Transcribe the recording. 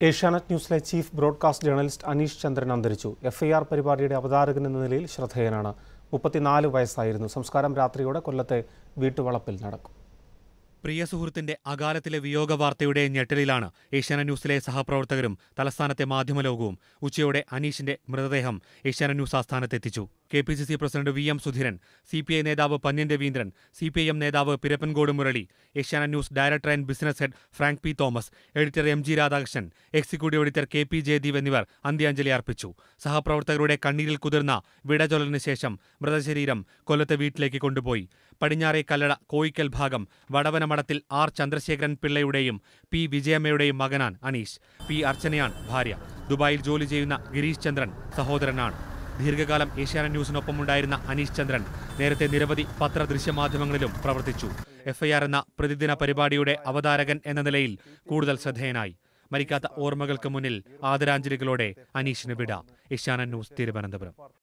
ഏഷ്യാനെറ്റ് ന്യൂസിലെ chief broadcast journalist Aneesh Chandran അന്തരിച്ചു F I R പരിപാടിയുടെ അവതാരകൻ എന്ന നിലയിൽ ശ്രദ്ധേയനാണ് മുപ്പത്തിനാല് വയസ്സായിരുന്നു സംസ്കാരം രാത്രിയോടെ കൊല്ലത്തെ വീട്ടുവളപ്പിൽ നടക്കും പ്രിയ സുഹൃത്തിന്റെ അകാലത്തിലെ വിയോഗ വാർത്തയുടെ ഞെട്ടലിലാണ് ഏഷ്യാനെറ്റ് ന്യൂസിലെ സഹപ്രവർത്തകരും തലസ്ഥാനത്തെ മാധ്യമലോകവും ഉച്ചയോടെ അനീഷിന്റെ മൃതദേഹം ഏഷ്യാനെറ്റ് ന്യൂസ് ആസ്ഥാനത്തെത്തിച്ചു K P C C president V M Sudheeran C P I നേതാവ് Panniyan Raveendran C P I M നേതാവ് Pirappancode Murali Asianet news director and business head Frank P Thomas editor M G Radhakrishnan executive editor K P Jayadeep എന്നിവർ അന്ത്യാഞ്ജലി അർപ്പിച്ചു സഹപ്രവർത്തകരുടെ കണ്ണീരിൽ കുതിർന്ന വിടചൊല്ലലിന് ശേഷം മൃതശരീരം കൊല്ലത്തെ വീട്ടിലേക്ക് കൊണ്ടുപോയി പടിഞ്ഞാറേ കല്ലട കോയിക്കൽ ഭാഗം വടവന മഠത്തിൽ ആർ ചന്ദ്രശേഖരൻ പിള്ളയുടെയും പി വിജയമ്മയുടെയും മകനാൻ അനീഷ് പി അർച്ചനയാണ് ഭാര്യ ദുബായിൽ ജോലി ചെയ്യുന്ന ഗിരീഷ് ചന്ദ്രൻ സഹോദരനാണ് ദീർഘകാലം ഏഷ്യാനെറ്റ് ന്യൂസിനൊപ്പമുണ്ടായിരുന്ന അനീഷ് ചന്ദ്രൻ നേരത്തെ നിരവധി പത്ര ദൃശ്യമാധ്യമങ്ങളിലും പ്രവർത്തിച്ചു എഫ്ഐആർ എന്ന പ്രതിദിന പരിപാടിയുടെ അവതാരകൻ എന്ന നിലയിൽ കൂടുതൽ ശ്രദ്ധേയനായി മരിക്കാത്ത ഓർമ്മകൾക്ക് മുന്നിൽ ആദരാഞ്ജലികളോടെ അനീഷിന് വിട ഏഷ്യാനെറ്റ് ന്യൂസ് തിരുവനന്തപുരം